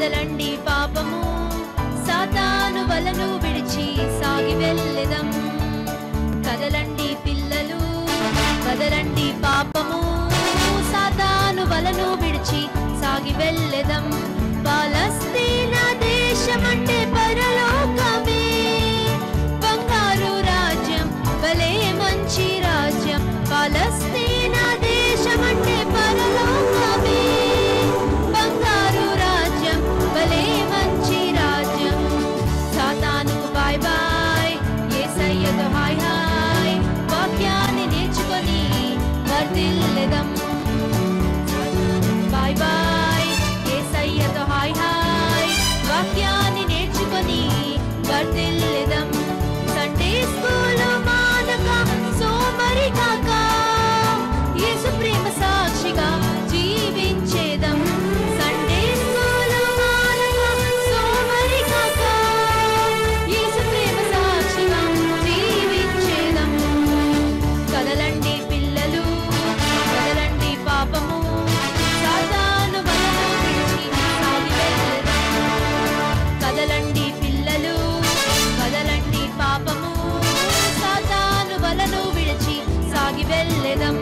కదలండి పాపము సాతాను వలను విడిచి సాగి వెళ్ళెదం కదలండి పిల్లలు కదలండి పాపము సాతాను వలను విడిచి సాగి వెళ్ళెదం పాలస్తీనా దేశమంటే పరలోకమే బంగారు రాజ్యం భలే మంచి రాజ్యం పాలస్తీనా దేశమంటే పరలోకమే బంగారు రాజ్యం భలే మంచి రాజ్యం సాతానుకు బాయ్ బాయ్ యేసయ్యకు హాయ్ హాయ్ వాక్యాన్ని నేర్చుకొని వర్ధిల్లెదం బాయ్ బాయ్ యేసయ్యతో హాయ్ హాయ్ వాక్యాన్ని నేర్చుకొని వర్ధిల్లెదం సండే స్కూల్ మానక సోమరి కాక యేసు ప్రేమ సాక్షిగా జీవించేదం సండే స్కూల్ మానక సోమరి కాక యేసు ప్రేమ సాక్షిగా జీవించేదం కదలండి పిల్లలు కదలండి పాపము సాతాను వలను విడిచి సాగి వెళ్ళెదం కదలండి పిల్లలు కదలండి పాపము సాతాను వలను విడిచి సాగి వెళ్ళెదం